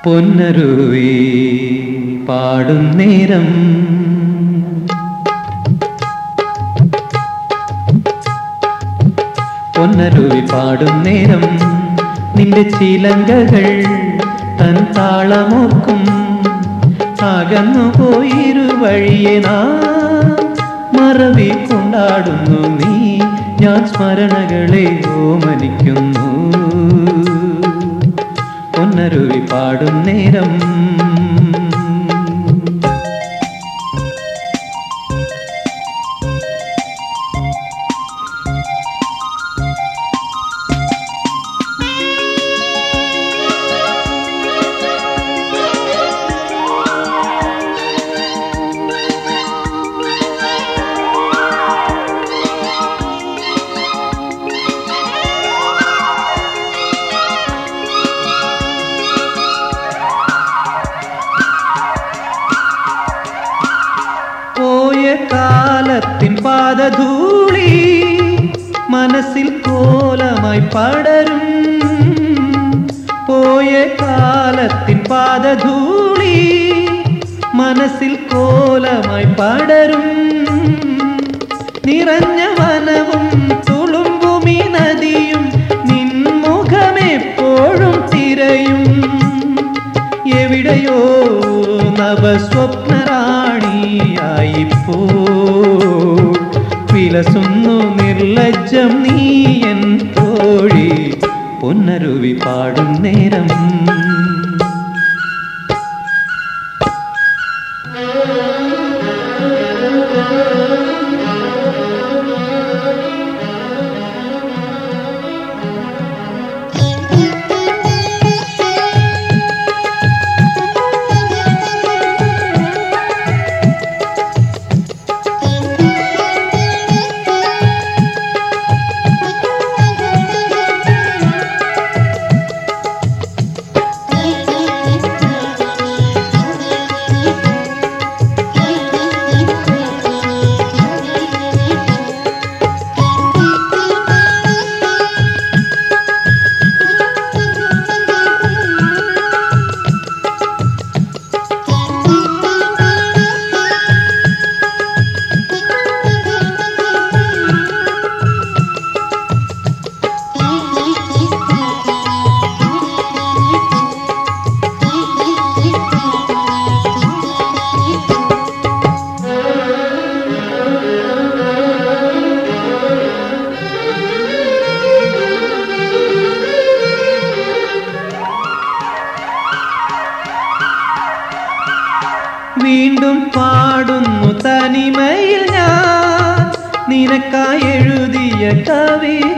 പൊന്നരുവി പാടും നേരം പൊന്നരുവി പാടും നേരം നിന്റെ ചിലങ്കകൾ തൻ താളമോക്കും അകന്നു പോയിരു വഴിയെ നാം മറവി കൊണ്ടാടുന്നു നീ ഞാൻ സ്മരണകളെ ഓമനിക്കുന്നു പൊന്നരുവി പാടും നേരം പോയ കാലത്തിൻ പാദധൂളി മനസ്സിൽ കോലമായി പടരും പോയ കാലത്തിൻ പാദധൂളി മനസ്സിൽ കോലമായി പടരും നിറഞ്ഞ വനവും തുളുമ്പുമി നദിയും നിൻമുഖമെപ്പോഴും തിരയും എവിടെയോ നവസ്വപ്നറാണിയായിപ്പോ വിലസുന്നു നിർലജ്ജം നീയൻ തോഴി പൊന്നരുവി പാടും നേരം വീണ്ടും പാടുന്നു തനിമയിൽ ഞാൻ നിനക്കായി എഴുതിയ കവിത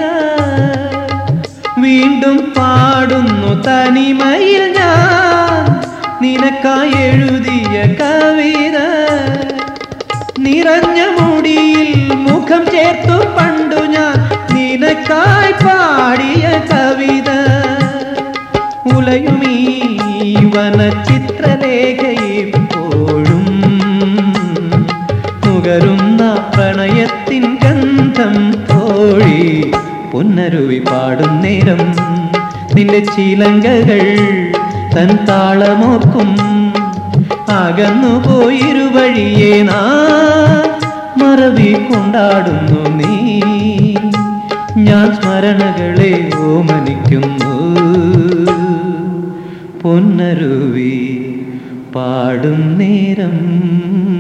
വീണ്ടും പാടുന്നു തനിമയിൽ ഞാൻ നിനക്കായി എഴുതിയ കവിത നിറഞ്ഞ മുടിയിൽ മുഖം ചേർത്തു പണ്ടു ഞാൻ നിനക്കായി പാടിയ കവിത ഉലയുമീ വനചിത്രലേഖയിപ്പോഴും നുകരുന്ന പ്രണയത്തിൻ ഗന്ധം തോഴി പൊന്നരുവി പാടും നേരം നിന്റെ ചീലങ്കകൾ തൻ താളമോർക്കും അകന്നു പോയിരുവഴിയെ നാ മറവി കൊണ്ടാടുന്നു നീ ഞാൻ സ്മരണകളെ ഓമനിക്കുന്നു പൊന്നരുവി പാടും നേരം